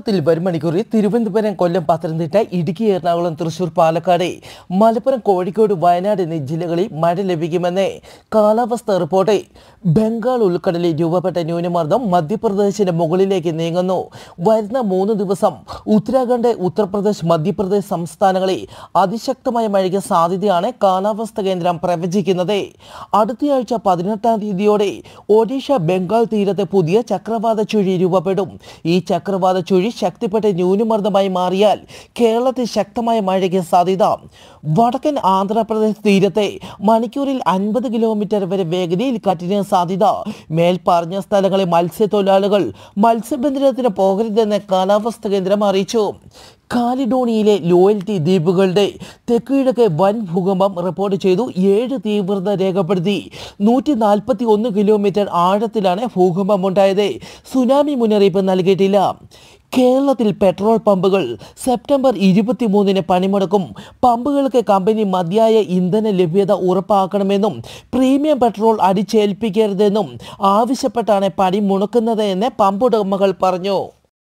കേരളത്തിൽ വരും മണിക്കൂറിൽ തിരുവനന്തപുരം കൊല്ലം പത്തനംതിട്ട ഇടുക്കി എറണാകുളം തൃശൂർ പാലക്കാട് മലപ്പുറം കോഴിക്കോട് വയനാട് എന്നീ ജില്ലകളിൽ മഴ ലഭിക്കുമെന്ന് കാലാവസ്ഥ റിപ്പോർട്ട് ബംഗാൾ ഉൾക്കടലിൽ രൂപപ്പെട്ട ന്യൂനമർദ്ദം മധ്യപ്രദേശിന് മുകളിലേക്ക് നീങ്ങുന്നു വരുന്ന മൂന്ന് ദിവസം ഉത്തരാഖണ്ഡ് ഉത്തർപ്രദേശ് മധ്യപ്രദേശ് സംസ്ഥാനങ്ങളിൽ അതിശക്തമായ മഴയ്ക്ക് സാധ്യതയാണ് കാലാവസ്ഥ കേന്ദ്രം പ്രവചിക്കുന്നത് അടുത്തയാഴ്ച പതിനെട്ടാം തീയതിയോടെ ഒഡീഷ ബംഗാൾ തീരത്ത് പുതിയ ചക്രവാത ചുഴി രൂപപ്പെടും ഈ ചക്രവാത ചുഴി ശക്തിപ്പെട്ട ന്യൂനമർദ്ദമായി മാറിയാൽ കേരളത്തിൽ ശക്തമായ മഴയ്ക്ക് സാധ്യത വടക്കൻ ആന്ധ്രാപ്രദേശ് തീരത്തെ മണിക്കൂറിൽ അൻപത് കിലോമീറ്റർ വരെ വേഗതയിൽ കാറ്റിന് സാധ്യത മേൽപ്പറഞ്ഞ സ്ഥലങ്ങളിൽ മത്സ്യത്തൊഴിലാളികൾ മത്സ്യബന്ധനത്തിന് പോകരുതെന്ന് കാലാവസ്ഥ കേന്ദ്രം അറിയിച്ചു കാലിഡോണിയയിലെ ലോയൽറ്റി ദ്വീപുകളുടെ തെക്കുകിഴക്ക് വൻ ഭൂകമ്പം റിപ്പോർട്ട് ചെയ്തു ഏഴ് തീവ്രത രേഖപ്പെടുത്തി നൂറ്റി നാൽപ്പത്തി ഒന്ന് കിലോമീറ്റർ ആഴത്തിലാണ് ഭൂകമ്പം ഉണ്ടായത് സുനാമി മുന്നറിയിപ്പ് നൽകിയിട്ടില്ല കേരളത്തിൽ പെട്രോൾ പമ്പുകൾ സെപ്റ്റംബർ ഇരുപത്തിമൂന്നിന് പണിമുടക്കും പമ്പുകൾക്ക് കമ്പനി മതിയായ ഇന്ധന ലഭ്യത ഉറപ്പാക്കണമെന്നും പ്രീമിയം പെട്രോൾ അടിച്ചേൽപ്പിക്കരുതെന്നും ആവശ്യപ്പെട്ടാണ് പണി മുടക്കുന്നത് എന്ന് പമ്പുടമകൾ പറഞ്ഞു